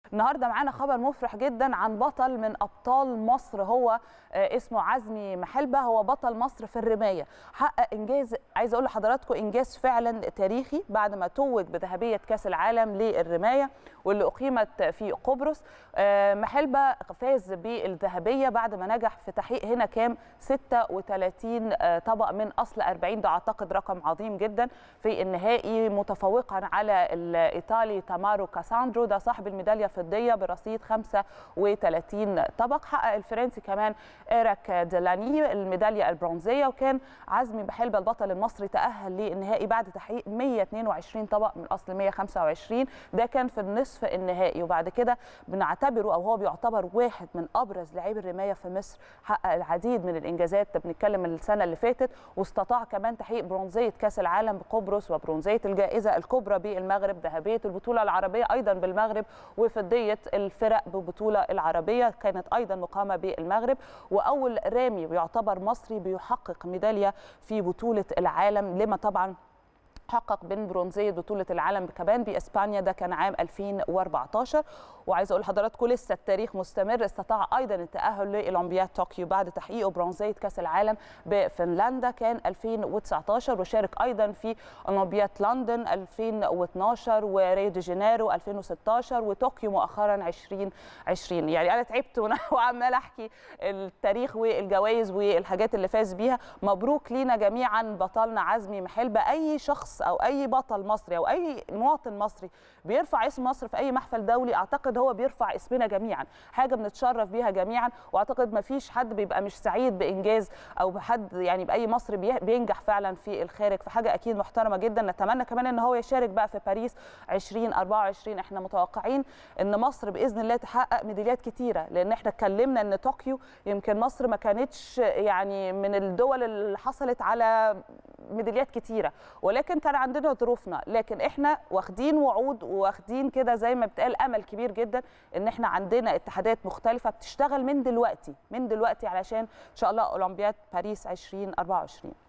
النهارده معانا خبر مفرح جدا عن بطل من ابطال مصر هو اسمه عزمي محلبه هو بطل مصر في الرمايه حقق انجاز عايز اقول لحضراتكم انجاز فعلا تاريخي بعد ما توج بذهبيه كاس العالم للرمايه واللي اقيمت في قبرص محلبه فاز بالذهبيه بعد ما نجح في تحقيق هنا كام 36 طبق من اصل 40 ده اعتقد رقم عظيم جدا في النهائي متفوقا على الايطالي تامارو كاساندرو ده صاحب الميداليه الفضيه برصيد 35 طبق حقق الفرنسي كمان ايراك ديلاني الميداليه البرونزيه وكان عزمي بحلبه البطل المصري تاهل للنهائي بعد تحقيق 122 طبق من اصل 125 ده كان في النصف النهائي وبعد كده بنعتبره او هو بيعتبر واحد من ابرز لاعبي الرمايه في مصر حقق العديد من الانجازات بنتكلم من السنه اللي فاتت واستطاع كمان تحقيق برونزيه كاس العالم بقبرص وبرونزيه الجائزه الكبرى بالمغرب ذهبيه البطوله العربيه ايضا بالمغرب وفضيه الفرق ببطوله العربيه كانت ايضا مقامه بالمغرب واول رامي يعتبر مصري بيحقق ميداليه في بطوله العالم لما طبعا حقق بين برونزيه بطوله العالم كمان باسبانيا ده كان عام 2014 وعايزه اقول لحضراتكم لسه التاريخ مستمر استطاع ايضا التاهل لاولمبياد طوكيو بعد تحقيقه برونزيه كاس العالم بفنلندا كان 2019 وشارك ايضا في اولمبياد لندن 2012 وريو دي جانيرو 2016 وطوكيو مؤخرا 2020 يعني انا تعبت وعمال احكي التاريخ والجوائز والحاجات اللي فاز بيها مبروك لينا جميعا بطلنا عزمي محلبه اي شخص او اي بطل مصري او اي مواطن مصري بيرفع اسم مصر في اي محفل دولي اعتقد هو بيرفع اسمنا جميعا حاجه بنتشرف بيها جميعا واعتقد ما فيش حد بيبقى مش سعيد بانجاز او بحد يعني باي مصري بينجح فعلا في الخارج فحاجه اكيد محترمه جدا نتمنى كمان ان هو يشارك بقى في باريس 2024 احنا متوقعين ان مصر باذن الله تحقق ميداليات كتيره لان احنا اتكلمنا ان طوكيو يمكن مصر ما كانتش يعني من الدول اللي حصلت على ميداليات كتيره ولكن كان عندنا ظروفنا لكن احنا واخدين وعود واخدين كده زي ما بتقال امل كبير جدا ان احنا عندنا اتحادات مختلفه بتشتغل من دلوقتي من دلوقتي علشان ان شاء الله اولمبياد باريس 2024